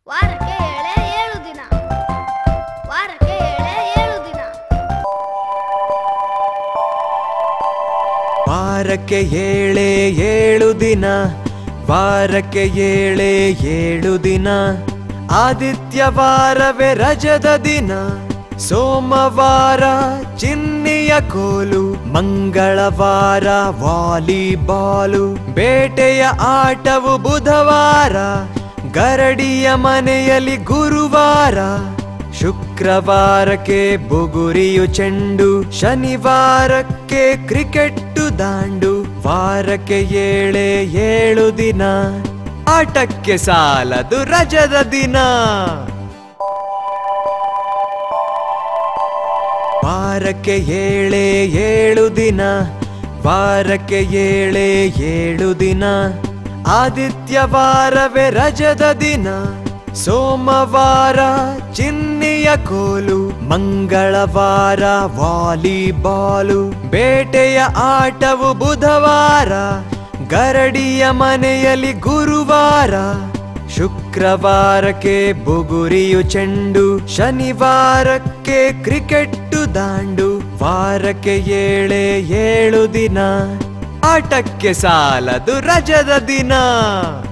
ವಾರಕ್ಕೆ ಏಳೆ ಏಳು ದಿನ ವಾರಕ್ಕೆ ಏಳೆ ಏಳು ದಿನ ವಾರಕ್ಕೆ ಏಳೆ ಏಳು ದಿನ ವಾರಕ್ಕೆ ಏಳೆ ಏಳು ದಿನ ಆದಿತ್ಯವಾರವೇ ರಜದ ದಿನ ಸೋಮವಾರ ಚಿನ್ನಿಯ ಕೋಲು ಮಂಗಳವಾರ ವಾಲಿಬಾಲು ಬೇಟೆಯ ಆಟವು ಬುಧವಾರ ಗರಡಿಯ ಮನೆಯಲ್ಲಿ ಗುರುವಾರ ಶುಕ್ರವಾರಕ್ಕೆ ಬುಗುರಿಯು ಚೆಂಡು ಶನಿವಾರಕ್ಕೆ ಕ್ರಿಕೆಟ್ಟು ದಾಂಡು ವಾರಕ್ಕೆ ಏಳೆ ಏಳು ದಿನ ಆಟಕ್ಕೆ ಸಾಲದು ರಜದ ದಿನ ವಾರಕ್ಕೆ ಏಳೆ ಏಳು ದಿನ ವಾರಕ್ಕೆ ಏಳೆ ಏಳು ದಿನ ಆದಿತ್ಯವಾರವೇ ರಜದ ದಿನ ಸೋಮವಾರ ಚಿನ್ನಿಯ ಕೋಲು ಮಂಗಳವಾರ ವಾಲಿಬಾಲು ಬೇಟೆಯ ಆಟವು ಬುಧವಾರ ಗರಡಿಯ ಮನೆಯಲ್ಲಿ ಗುರುವಾರ ಶುಕ್ರವಾರಕ್ಕೆ ಬುಗುರಿಯು ಚೆಂಡು ಶನಿವಾರಕ್ಕೆ ಕ್ರಿಕೆಟ್ಟು ದಾಂಡು ವಾರಕ್ಕೆ ಏಳೆ ಏಳು ದಿನ ಆಟಕ್ಕೆ ಸಾಲದು ರಜದ ದಿನ